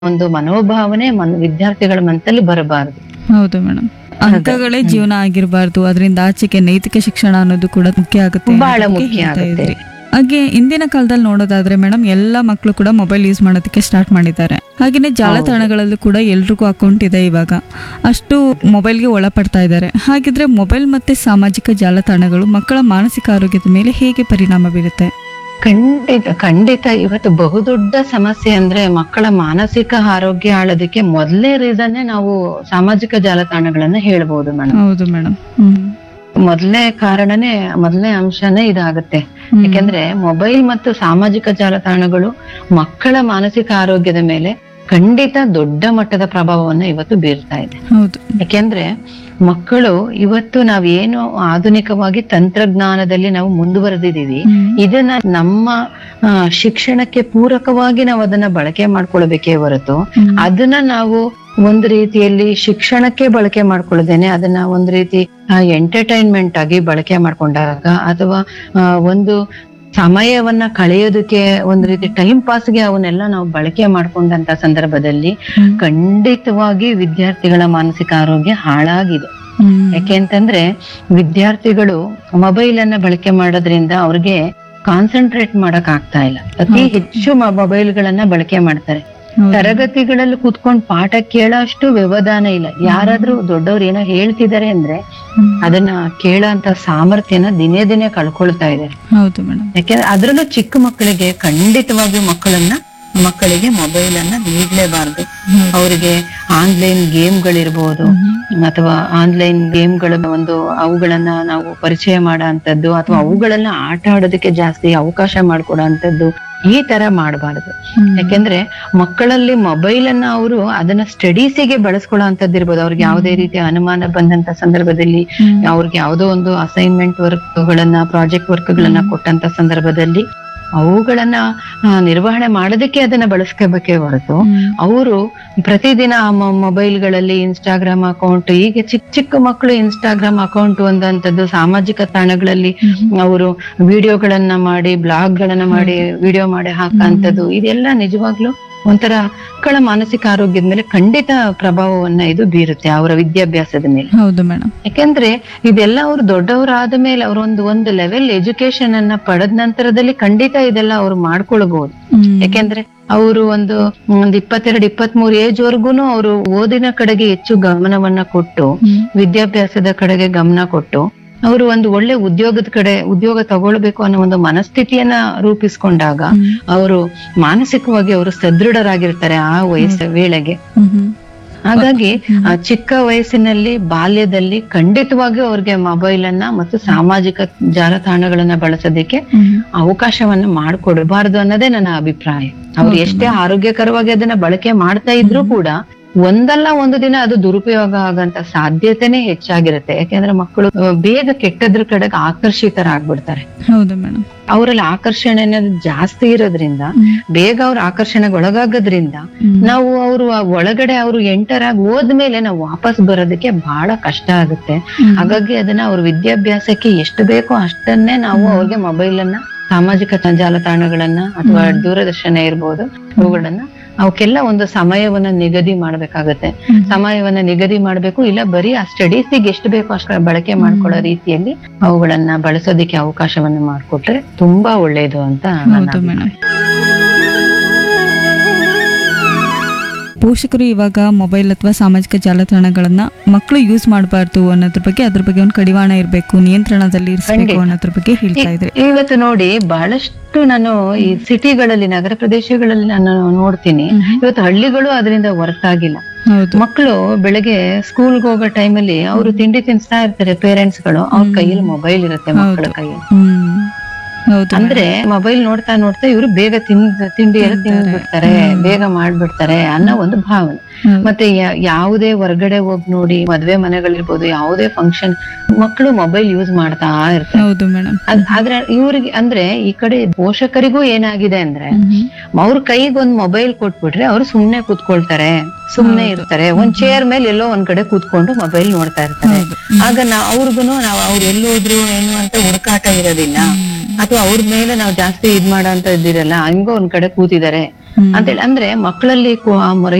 ಒಂದು ಮನೋಭಾವನೆ ಮನ್ ವಿದ್ಯಾರ್ಥಿಗಳ ಮನಸ್ಸಲ್ಲಿ ಬರಬಾರದು ಹೌದು ಮೇಡಮ್ ಅಂಕಗಳೇ ಜೀವನ ಆಗಿರಬಾರ್ದು ಅದರಿಂದ ಆಚೆಗೆ ನೈತಿಕ ಶಿಕ್ಷಣ ಅನ್ನೋದು ಕೂಡ ಮುಖ್ಯ ಆಗುತ್ತೆ ಬಹಳ ಅನ್ನೋದಕ್ಕೆ ಮುಖ್ಯ ಹೇಳ್ತಾ ಆಗುತ್ತೆ. ಇದ್ರಿ. ಹಾಗೆ ಇಂದಿನ ಕಾಲದಲ್ಲಿ ನೋಡೋದಾದ್ರೆ ಮೇಡಮ್ ಎಲ್ಲ ಮಕ್ಕಳು ಕೂಡ ಮೊಬೈಲ್ ಯೂಸ್ ಮಾಡೋದಕ್ಕೆ ಸ್ಟಾರ್ಟ್ ಮಾಡಿದ್ದಾರೆ ಹಾಗೇನೆ ಜಾಲತಾಣಗಳಲ್ಲೂ ಕೂಡ ಎಲ್ರಿಗೂ ಅಕೌಂಟ್ ಇದೆ ಇವಾಗ ಅಷ್ಟು ಮೊಬೈಲ್ಗೆ ಒಳಪಡ್ತಾ ಇದ್ದಾರೆ ಹಾಗಿದ್ರೆ ಮೊಬೈಲ್ ಮತ್ತೆ ಸಾಮಾಜಿಕ ಜಾಲತಾಣಗಳು ಮಕ್ಕಳ ಮಾನಸಿಕ ಆರೋಗ್ಯದ ಮೇಲೆ ಹೇಗೆ ಪರಿಣಾಮ ಬೀರುತ್ತೆ ಖಂಡಿತ ಖಂಡಿತ ಇವತ್ತು ಬಹುದೊಡ್ಡ ಸಮಸ್ಯೆ ಅಂದ್ರೆ ಮಕ್ಕಳ ಮಾನಸಿಕ ಆರೋಗ್ಯ ಆಳೋದಕ್ಕೆ ಮೊದಲನೇ ರೀಸನ್ನೇ ನಾವು ಸಾಮಾಜಿಕ ಜಾಲತಾಣಗಳನ್ನ ಹೇಳ್ಬೋದು ಮೇಡಮ್ ಹೌದು ಮೇಡಮ್ ಹ್ಮ್ ಮೊದಲನೇ ಕಾರಣನೇ ಮೊದಲನೇ ಅಂಶನೇ ಇದಾಗುತ್ತೆ ಹ್ಮ್. ಯಾಕೆಂದ್ರೆ ಮೊಬೈಲ್ ಮತ್ತು ಸಾಮಾಜಿಕ ಜಾಲತಾಣಗಳು ಮಕ್ಕಳ ಮಾನಸಿಕ ಆರೋಗ್ಯದ ಮೇಲೆ ಖಂಡಿತ ದೊಡ್ಡ ಮಟ್ಟದ ಪ್ರಭಾವವನ್ನು ಇವತ್ತು ಬೀರ್ತಾ ಇದೆ ಹೌದು ಯಾಕೆಂದ್ರೆ ಮಕ್ಕಳು ಇವತ್ತು ನಾವೇನು ಆಧುನಿಕವಾಗಿ ತಂತ್ರಜ್ಞಾನದಲ್ಲಿ ನಾವು ಮುಂದುವರೆದಿದ್ದೀವಿ ಹ್ಮ್. ಇದನ್ನ ನಮ್ಮ ಆ, ಶಿಕ್ಷಣಕ್ಕೆ ಪೂರಕವಾಗಿ ನಾವು ಅದನ್ನ ಬಳಕೆ ಮಾಡ್ಕೊಳ್ಬೇಕೇ ಹೊರತು ಹ್ಮ್. ಅದನ್ನ ನಾವು ಒಂದು ರೀತಿಯಲ್ಲಿ ಶಿಕ್ಷಣಕ್ಕೆ ಬಳಕೆ ಮಾಡ್ಕೊಳ್ಳದೇನೆ ಅದನ್ನ ಒಂದು ರೀತಿ ಎಂಟರ್ಟೈನ್ಮೆಂಟ್ ಆಗಿ ಬಳಕೆ ಮಾಡ್ಕೊಂಡಾಗ ಅಥವಾ ಆ, ಒಂದು ಸಮಯವನ್ನ ಕಳೆಯೋದಕ್ಕೆ ಒಂದು ರೀತಿ ಟೈಮ್ ಪಾಸ್ಗೆ ಅವನ್ನೆಲ್ಲ ನಾವು ಬಳಕೆ ಮಾಡ್ಕೊಂಡಂತ ಸಂದರ್ಭದಲ್ಲಿ ಹ್ಮ್. ಖಂಡಿತವಾಗಿ ವಿದ್ಯಾರ್ಥಿಗಳ ಮಾನಸಿಕ ಆರೋಗ್ಯ ಹಾಳಾಗಿದೆ ಹ್ಮ್. ಯಾಕೆ ಅಂತಂದ್ರೆ ವಿದ್ಯಾರ್ಥಿಗಳು ಮೊಬೈಲ್ ಅನ್ನ ಬಳಕೆ ಮಾಡೋದ್ರಿಂದ ಅವ್ರಿಗೆ ಕಾನ್ಸಂಟ್ರೇಟ್ ಮಾಡಕ್ ಆಗ್ತಾ ಇಲ್ಲ ಅತಿ ಹೌದು. ಹೆಚ್ಚು ಮೊಬೈಲ್ ಗಳನ್ನ ಬಳಕೆ ಮಾಡ್ತಾರೆ ಹೌದು. ತರಗತಿಗಳಲ್ಲಿ ಕೂತ್ಕೊಂಡು ಪಾಠ ಕೇಳೋಷ್ಟು ವ್ಯವಧಾನ ಇಲ್ಲ ಯಾರಾದ್ರೂ ದೊಡ್ಡವ್ರು ಏನೋ ಹೇಳ್ತಿದ್ದಾರೆ ಅಂದ್ರೆ ಹ್ಮ್. ಅದನ್ನ ಕೇಳೋಂತ ಸಾಮರ್ಥ್ಯನ ದಿನೇ ದಿನೇ ಕಳ್ಕೊಳ್ತಾ ಇದ್ದಾರೆ ಹೌದು ಮೇಡಮ್ ಯಾಕೆಂದ್ರೆ ಅದ್ರಲ್ಲೂ ಚಿಕ್ಕ ಮಕ್ಕಳಿಗೆ ಖಂಡಿತವಾಗಿಯೂ ಮಕ್ಕಳನ್ನ ಮಕ್ಕಳಿಗೆ ಮೊಬೈಲ್ ಅನ್ನ ನೀಡಲೇಬಾರದು ಅವರಿಗೆ ಆನ್ಲೈನ್ ಗೇಮ್ಗಳಿರ್ಬೋದು ಅಥವಾ ಆನ್ಲೈನ್ ಗೇಮ್ಗಳ ಒಂದು ಅವುಗಳನ್ನ ನಾವು ಪರಿಚಯ ಮಾಡೋ ಅಂತದ್ದು ಅಥವಾ ಅವುಗಳನ್ನ ಆಟ ಆಡೋದಕ್ಕೆ ಜಾಸ್ತಿ ಅವಕಾಶ ಮಾಡ್ಕೊಡೋ ಅಂತದ್ದು ಈ ತರ ಮಾಡಬಾರದು ಯಾಕೆಂದ್ರೆ ಮಕ್ಕಳಲ್ಲಿ ಮೊಬೈಲ್ ಅನ್ನ ಅವರು ಅದನ್ನ ಸ್ಟಡೀಸಿಗೆ ಬಳಸ್ಕೊಳ್ಳೋ ಅಂತದ್ದು ಇರ್ಬೋದು ಅವ್ರಿಗೆ ಯಾವುದೇ ರೀತಿಯ ಅನುಮಾನ ಬಂದಂತ ಸಂದರ್ಭದಲ್ಲಿ ಅವ್ರಿಗೆ ಯಾವುದೋ ಒಂದು ಅಸೈನ್ಮೆಂಟ್ ವರ್ಕ್ ಗಳನ್ನ ಪ್ರಾಜೆಕ್ಟ್ ವರ್ಕ್ ಗಳನ್ನ ಕೊಟ್ಟಂತ ಸಂದರ್ಭದಲ್ಲಿ ಅವುಗಳನ್ನ ಆ, ನಿರ್ವಹಣೆ ಮಾಡೋದಕ್ಕೆ ಅದನ್ನ ಬಳಸ್ಕೋಬೇಕೇ ಹೊರತು ಅವರು ಪ್ರತಿದಿನ ಮೊಬೈಲ್ ಗಳಲ್ಲಿ ಇನ್ಸ್ಟಾಗ್ರಾಮ್ ಅಕೌಂಟ್ ಈಗ ಚಿಕ್ಕ ಚಿಕ್ಕ ಮಕ್ಕಳು ಇನ್ಸ್ಟಾಗ್ರಾಮ್ ಅಕೌಂಟ್ ಒಂದಂತದ್ದು ಸಾಮಾಜಿಕ ತಾಣಗಳಲ್ಲಿ ಅವರು ವಿಡಿಯೋಗಳನ್ನ ಮಾಡಿ ಬ್ಲಾಗ್ ಗಳನ್ನ ಮಾಡಿ ವಿಡಿಯೋ ಮಾಡಿ ಹಾಕಂತದ್ದು ಇದೆಲ್ಲ ನಿಜವಾಗ್ಲೂ ಒಂಥರ ಮಕ್ಕಳ ಮಾನಸಿಕ ಆರೋಗ್ಯದ ಮೇಲೆ ಖಂಡಿತ ಪ್ರಭಾವವನ್ನ ಇದು ಬೀರುತ್ತೆ ಅವರ ವಿದ್ಯಾಭ್ಯಾಸದ ಮೇಲೆ ಹೌದು ಮೇಡಮ್ ಯಾಕೆಂದ್ರೆ ಇದೆಲ್ಲ ಅವ್ರು ದೊಡ್ಡವರಾದ ಮೇಲೆ ಅವ್ರ ಒಂದು ಒಂದು ಲೆವೆಲ್ ಎಜುಕೇಶನ್ ಅನ್ನ ಪಡೆದ ನಂತರದಲ್ಲಿ ಖಂಡಿತ ಇದೆಲ್ಲ ಅವ್ರು ಮಾಡ್ಕೊಳ್ಬಹುದು ಯಾಕೆಂದ್ರೆ ಅವರು ಒಂದು ಒಂದ್ ಇಪ್ಪತ್ತೆರಡು ಇಪ್ಪತ್ತ್ ಮೂರು ಏಜ್ ವರ್ಗುನು ಅವರು ಓದಿನ ಕಡೆಗೆ ಹೆಚ್ಚು ಗಮನವನ್ನ ಕೊಟ್ಟು ವಿದ್ಯಾಭ್ಯಾಸದ ಕಡೆಗೆ ಗಮನ ಕೊಟ್ಟು ಅವರು ಒಂದು ಒಳ್ಳೆ ಉದ್ಯೋಗದ ಕಡೆ ಉದ್ಯೋಗ ತಗೊಳ್ಬೇಕು ಅನ್ನೋ ಒಂದು ಮನಸ್ಥಿತಿಯನ್ನ ರೂಪಿಸ್ಕೊಂಡಾಗ ಅವರು ಮಾನಸಿಕವಾಗಿ ಅವರು ಸದೃಢರಾಗಿರ್ತಾರೆ ಆ ವಯಸ್ಸ ವೇಳೆಗೆ ಹಾಗಾಗಿ ಆ ಚಿಕ್ಕ ವಯಸ್ಸಿನಲ್ಲಿ ಬಾಲ್ಯದಲ್ಲಿ ಖಂಡಿತವಾಗಿಯೂ ಅವ್ರಿಗೆ ಮೊಬೈಲ್ ಅನ್ನ ಮತ್ತು ಸಾಮಾಜಿಕ ಜಾಲತಾಣಗಳನ್ನ ಬಳಸೋದಕ್ಕೆ ಅವಕಾಶವನ್ನ ಮಾಡಿಕೊಡಬಾರದು ಅನ್ನೋದೇ ನನ್ನ ಅಭಿಪ್ರಾಯ ಅವ್ರು ಎಷ್ಟೇ ಆರೋಗ್ಯಕರವಾಗಿ ಅದನ್ನ ಬಳಕೆ ಮಾಡ್ತಾ ಇದ್ರು ಕೂಡ ಒಂದಲ್ಲ ಒಂದು ದಿನ ಅದು ದುರುಪಯೋಗ ಆಗಂತ ಸಾಧ್ಯತೆನೇ ಹೆಚ್ಚಾಗಿರುತ್ತೆ ಯಾಕೆಂದ್ರೆ ಮಕ್ಕಳು ಆ, ಬೇಗ ಕೆಟ್ಟದ್ರ ಕಡೆಗೆ ಆಕರ್ಷಿತರಾಗ್ಬಿಡ್ತಾರೆ ಹೌದು ಮೇಡಮ್ ಅವರಲ್ಲಿ ಆಕರ್ಷಣೆ ಅನ್ನೋದು ಜಾಸ್ತಿ ಇರೋದ್ರಿಂದ ಬೇಗ ಅವ್ರ ಆಕರ್ಷಣೆಗೆ ಒಳಗಾಗೋದ್ರಿಂದ ನಾವು ಅವರು ಒಳಗಡೆ ಅವರು ಎಂಟರ್ ಆಗಿ ಹೋದ್ಮೇಲೆ ನಾವು ವಾಪಸ್ ಬರೋದಕ್ಕೆ ಬಹಳ ಕಷ್ಟ ಆಗುತ್ತೆ ಹಾಗಾಗಿ ಅದನ್ನ ಅವ್ರ ವಿದ್ಯಾಭ್ಯಾಸಕ್ಕೆ ಎಷ್ಟು ಬೇಕೋ ಅಷ್ಟನ್ನೇ ನಾವು ಅವ್ರಿಗೆ ಮೊಬೈಲ್ ಅನ್ನ ಸಾಮಾಜಿಕ ಜಾಲತಾಣಗಳನ್ನ ಅಥವಾ ದೂರದರ್ಶನ ಇರ್ಬೋದು ಅವುಗಳನ್ನ ಅವಕ್ಕೆಲ್ಲ ಒಂದು ಸಮಯವನ್ನ ನಿಗದಿ ಮಾಡ್ಬೇಕಾಗತ್ತೆ ಸಮಯವನ್ನ ನಿಗದಿ ಮಾಡ್ಬೇಕು ಇಲ್ಲ ಬರೀ ಆ ಸ್ಟಡೀಸಿಗೆ ಎಷ್ಟು ಬೇಕೋ ಅಷ್ಟು ಬಳಕೆ ಮಾಡ್ಕೊಳ್ಳೋ ರೀತಿಯಲ್ಲಿ ಅವುಗಳನ್ನ ಬಳಸೋದಕ್ಕೆ ಅವಕಾಶವನ್ನ ಮಾಡಿಕೊಟ್ರೆ ತುಂಬಾ ಒಳ್ಳೇದು ಅಂತ ನನ್ನ ಹೌದು ಮೇಡಮ್ ಪೋಷಕರು ಇವಾಗ ಮೊಬೈಲ್ ಅಥವಾ ಸಾಮಾಜಿಕ ಜಾಲತಾಣಗಳನ್ನ ಮಕ್ಕಳು ಯೂಸ್ ಮಾಡಬಾರ್ದು ಅನ್ನೋದ್ರ ಬಗ್ಗೆ ಅದ್ರ ಬಗ್ಗೆ ಒಂದು ಕಡಿವಾಣ ಇರಬೇಕು ನಿಯಂತ್ರಣದಲ್ಲಿ ಇರಿಸಬೇಕು ಖಂಡಿತ. ಅನ್ನೋದ್ರ ಬಗ್ಗೆ ಹೇಳ್ತಾ ಇದ್ರೆ ಇವತ್ತು ನೋಡಿ ಬಹಳಷ್ಟು ನಾನು ಈ ಸಿಟಿಗಳಲ್ಲಿ ನಗರ ಪ್ರದೇಶಗಳಲ್ಲಿ ನಾನು ನೋಡ್ತೀನಿ ಇವತ್ತು ಹಳ್ಳಿಗಳು ಅದರಿಂದ ಹೊರತಾಗಿಲ್ಲ ಹೌದು ಮಕ್ಕಳು ಬೆಳಗ್ಗೆ ಸ್ಕೂಲ್ಗೆ ಹೋಗೋ ಟೈಮಲ್ಲಿ ಅವರು ತಿಂಡಿ ತಿನ್ಸ್ತಾ ಇರ್ತಾರೆ ಪೇರೆಂಟ್ಸ್ ಗಳು ಅವ್ರ ಕೈಯಲ್ಲಿ ಮೊಬೈಲ್ ಇರುತ್ತೆ ಮಕ್ಕಳ ಕೈಯಲ್ಲಿ ಹ್ಮ್ ಹೌದು ಅಂದ್ರೆ ಮೊಬೈಲ್ ನೋಡ್ತಾ ನೋಡ್ತಾ ಇವರು ಬೇಗ ತಿನ್ ತಿಂಡಿ ಎಲ್ಲ ತಿಂದ್ಬಿಡ್ತಾರೆ ಬೇಗ ಮಾಡ್ಬಿಡ್ತಾರೆ ಅನ್ನೋ ಒಂದು ಭಾವನೆ ಹೌದು. ಮತ್ತೆ ಯಾ- ಯಾವುದೇ ಹೊರಗಡೆ ಹೋಗಿ ನೋಡಿ ಮದ್ವೆ ಮನೆಗಳಿರ್ಬೋದು ಯಾವುದೇ ಫಂಕ್ಷನ್ ಮಕ್ಕಳು ಮೊಬೈಲ್ ಯೂಸ್ ಮಾಡ್ತಾ ಇರ್ತಾರೆ ಹೌದು ಮೇಡಮ್ ಅದ್- ಆದ್ರೆ ಇವ್ರಿಗೆ ಅಂದ್ರೆ ಈ ಕಡೆ ಪೋಷಕರಿಗೂ ಏನಾಗಿದೆ ಅಂದ್ರೆ ಅವ್ರ ಕೈಗೆ ಒಂದ್ ಮೊಬೈಲ್ ಕೊಟ್ಬಿಟ್ರೆ ಅವ್ರು ಸುಮ್ನೆ ಕೂತ್ಕೊಳ್ತಾರೆ ಸುಮ್ನೆ ಇರ್ತಾರೆ ಒಂದ್ ಚೇರ್ ಮೇಲೆ ಎಲ್ಲೋ ಒಂದ್ ಕಡೆ ಕೂತ್ಕೊಂಡು ಮೊಬೈಲ್ ನೋಡ್ತಾ ಇರ್ತಾರೆ ಹೌದು. ಆಗ ನಾವು ಅವ್ರಿಗೂ ನಾವು ಅವ್ರು ಎಲ್ಲೋದ್ರು ಏನು ಅಂತ ಹುಡುಕಾಟ ಇರೋದಿಲ್ಲ ಅಥವಾ ಅವ್ರ ಮೇಲೆ ನಾವು ಜಾಸ್ತಿ ಇದ್ ಮಾಡೋ ಅಂತ ಇದ್ದಿರಲ್ಲ ಹಂಗ ಒಂದ್ ಕಡೆ ಕೂತಿದ್ದಾರೆ ಹ್ಮ್. ಅಂತೇಳಿ ಅಂದ್ರೆ ಮಕ್ಕಳಲ್ಲಿ ಕು- ಆ